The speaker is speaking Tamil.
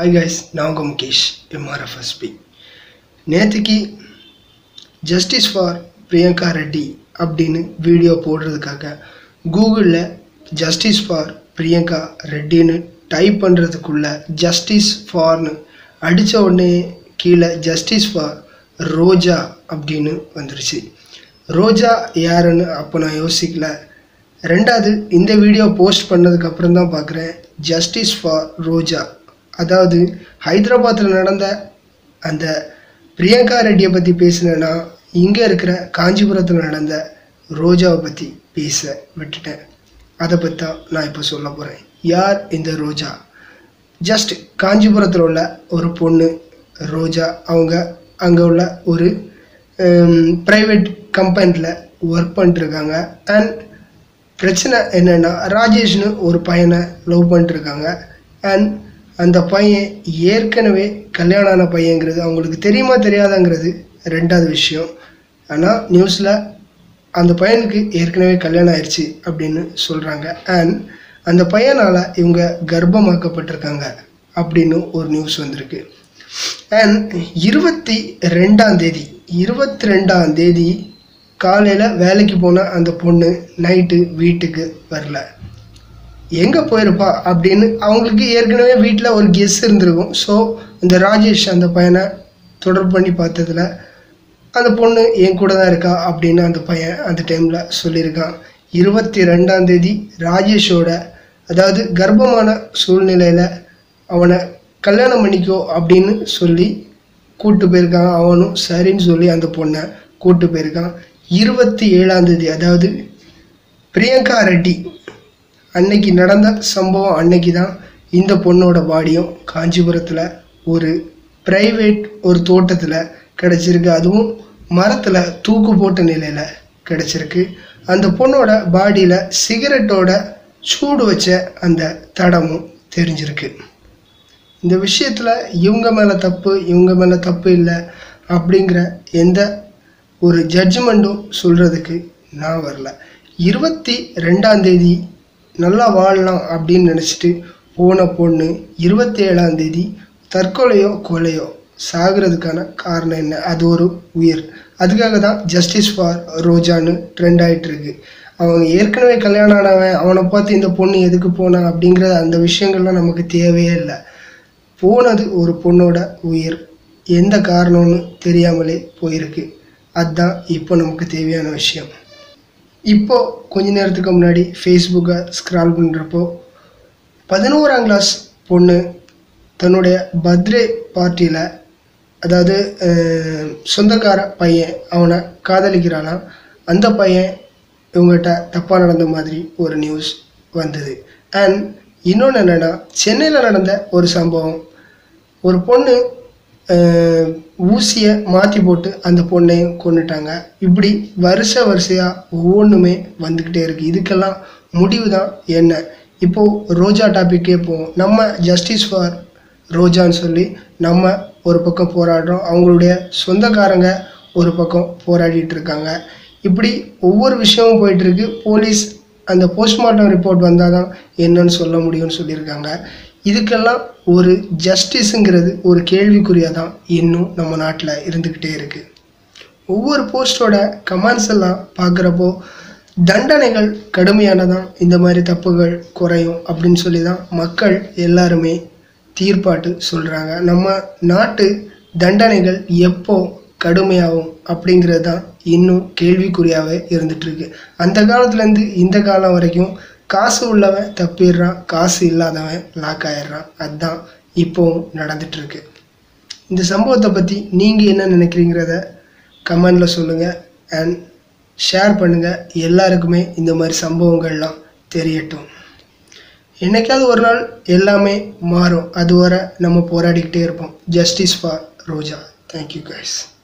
ஹாய் கைஸ் நான் உங்கள் முகேஷ் எம்ஆர்எஃப்எஸ்பி நேற்றுக்கு ஜஸ்டிஸ் ஃபார் பிரியங்கா ரெட்டி அப்படின்னு வீடியோ போடுறதுக்காக கூகுளில் ஜஸ்டிஸ் ஃபார் பிரியங்கா ரெட்டின்னு டைப் பண்ணுறதுக்குள்ள ஜஸ்டிஸ் ஃபார்னு அடித்த உடனே கீழே ஜஸ்டிஸ் ஃபார் ரோஜா அப்படின்னு வந்துருச்சு ரோஜா யாருன்னு அப்போ நான் யோசிக்கல ரெண்டாவது இந்த வீடியோ போஸ்ட் பண்ணதுக்கு அப்புறம் தான் பார்க்குறேன் ஜஸ்டிஸ் ஃபார் ரோஜா அதாவது ஹைதராபாத்தில் நடந்த அந்த பிரியங்கா ரெட்டியை பற்றி பேசினேன்னா இங்கே இருக்கிற காஞ்சிபுரத்தில் நடந்த ரோஜாவை பற்றி பேச விட்டுட்டேன் அதை பற்றி தான் நான் இப்போ சொல்ல போகிறேன் யார் இந்த ரோஜா ஜஸ்ட் காஞ்சிபுரத்தில் உள்ள ஒரு பொண்ணு ரோஜா அவங்க அங்கே உள்ள ஒரு ப்ரைவேட் கம்பெனியில் ஒர்க் பண்ணிட்டுருக்காங்க அண்ட் பிரச்சனை என்னென்னா ராஜேஷ்னு ஒரு பையனை லவ் பண்ணிட்டுருக்காங்க அண்ட் அந்த பையன் ஏற்கனவே கல்யாணம் ஆன பையங்கிறது அவங்களுக்கு தெரியுமா தெரியாதாங்கிறது ரெண்டாவது விஷயம் ஆனால் நியூஸில் அந்த பையனுக்கு ஏற்கனவே கல்யாணம் ஆயிடுச்சு அப்படின்னு சொல்கிறாங்க அண்ட் அந்த பையனால் இவங்க கர்ப்பமாக்கப்பட்டிருக்காங்க அப்படின்னு ஒரு நியூஸ் வந்திருக்கு அண்ட் இருபத்தி ரெண்டாம் தேதி இருபத்தி ரெண்டாம் தேதி காலையில் வேலைக்கு போன அந்த பொண்ணு நைட்டு வீட்டுக்கு வரல எங்கே போயிருப்பா அப்படின்னு அவங்களுக்கு ஏற்கனவே வீட்டில் ஒரு கெஸ் இருந்திருக்கும் ஸோ இந்த ராஜேஷ் அந்த பையனை தொடர்பு பண்ணி பார்த்ததுல அந்த பொண்ணு என் கூட தான் இருக்கா அப்படின்னு அந்த பையன் அந்த டைமில் சொல்லியிருக்கான் இருபத்தி ரெண்டாம் தேதி ராஜேஷோட அதாவது கர்ப்பமான சூழ்நிலையில் அவனை கல்யாணம் பண்ணிக்கோ அப்படின்னு சொல்லி கூட்டு போயிருக்கான் அவனும் சரின்னு சொல்லி அந்த பொண்ணை கூட்டு போயிருக்கான் இருபத்தி ஏழாம் தேதி அதாவது பிரியங்கா ரெட்டி அன்னைக்கு நடந்த சம்பவம் அன்னைக்கு தான் இந்த பொண்ணோட பாடியும் காஞ்சிபுரத்தில் ஒரு ப்ரைவேட் ஒரு தோட்டத்தில் கிடச்சிருக்கு அதுவும் மரத்தில் தூக்கு போட்ட நிலையில் கிடச்சிருக்கு அந்த பொண்ணோட பாடியில் சிகரெட்டோட சூடு வச்ச அந்த தடமும் தெரிஞ்சிருக்கு இந்த விஷயத்தில் இவங்க மேலே தப்பு இவங்க மேலே தப்பு இல்லை அப்படிங்கிற எந்த ஒரு ஜட்ஜ்மெண்ட்டும் சொல்கிறதுக்கு நான் வரல இருபத்தி ரெண்டாம் தேதி நல்லா வாழலாம் அப்படின்னு நினச்சிட்டு போன பொண்ணு இருபத்தி ஏழாம் தேதி தற்கொலையோ கொலையோ சாகிறதுக்கான காரணம் என்ன அது ஒரு உயிர் அதுக்காக தான் ஜஸ்டிஸ் ஃபார் ரோஜான்னு ட்ரெண்ட் ஆகிட்டு இருக்கு அவங்க ஏற்கனவே கல்யாணம் ஆனவன் அவனை பார்த்து இந்த பொண்ணு எதுக்கு போனான் அப்படிங்கிற அந்த விஷயங்கள்லாம் நமக்கு தேவையே இல்லை போனது ஒரு பொண்ணோட உயிர் எந்த காரணம்னு தெரியாமலே போயிருக்கு அதுதான் இப்போ நமக்கு தேவையான விஷயம் இப்போ கொஞ்ச நேரத்துக்கு முன்னாடி ஃபேஸ்புக்கை ஸ்க்ரால் பண்ணுறப்போ பதினோராம் கிளாஸ் பொண்ணு தன்னுடைய பர்த்டே பார்ட்டியில் அதாவது அஹ், சொந்தக்கார பையன் அவனை காதலிக்கிறானாம் அந்த பையன் இவங்ககிட்ட தப்பாக நடந்த மாதிரி ஒரு நியூஸ் வந்தது அண்ட் இன்னொன்று என்னென்னா சென்னையில் நடந்த ஒரு சம்பவம் ஒரு பொண்ணு அஹ், ஊசியை மாற்றி போட்டு அந்த பொண்ணையும் கொண்டுட்டாங்க இப்படி வருஷ வரிசையாக ஒவ்வொன்றுமே வந்துக்கிட்டே இருக்குது இதுக்கெல்லாம் முடிவு தான் என்ன இப்போது ரோஜா டாப்பிக்கே போவோம் நம்ம ஜஸ்டிஸ் ஃபார் ரோஜான்னு சொல்லி நம்ம ஒரு பக்கம் போராடுறோம் அவங்களுடைய சொந்தக்காரங்க ஒரு பக்கம் போராடிட்டு இருக்காங்க இப்படி ஒவ்வொரு விஷயமும் போயிட்டு இருக்கு போலீஸ் அந்த போஸ்ட்மார்ட்டம் ரிப்போர்ட் வந்தால் தான் என்னன்னு சொல்ல முடியும்னு சொல்லியிருக்காங்க இதுக்கெல்லாம் ஒரு ஜஸ்டிஸுங்கிறது ஒரு கேள்விக்குறியாக தான் இன்னும் நம்ம நாட்டில் இருந்துக்கிட்டே இருக்குது ஒவ்வொரு போஸ்டோட கமெண்ட்ஸ் எல்லாம் பார்க்குறப்போ தண்டனைகள் கடுமையானதான் இந்த மாதிரி தப்புகள் குறையும் அப்படின்னு சொல்லி தான் மக்கள் எல்லாருமே தீர்ப்பாட்டு சொல்கிறாங்க நம்ம நாட்டு தண்டனைகள் எப்போ கடுமையாகும் அப்படிங்கிறது தான் இன்னும் கேள்விக்குறியாகவே இருந்துகிட்ருக்கு அந்த காலத்துலேருந்து இந்த காலம் வரைக்கும் காசு உள்ளவன் தப்பிடுறான் காசு இல்லாதவன் லாக் ஆயிடுறான் அதுதான் இப்போவும் நடந்துகிட்ருக்கு இந்த சம்பவத்தை பற்றி நீங்கள் என்ன நினைக்கிறீங்கிறத கமெண்டில் சொல்லுங்கள் அண்ட் ஷேர் பண்ணுங்கள் எல்லாருக்குமே இந்த மாதிரி சம்பவங்கள்லாம் தெரியட்டும் என்னைக்காவது ஒரு நாள் எல்லாமே மாறும் அதுவரை நம்ம போராடிக்கிட்டே இருப்போம் justice for Roja thank you guys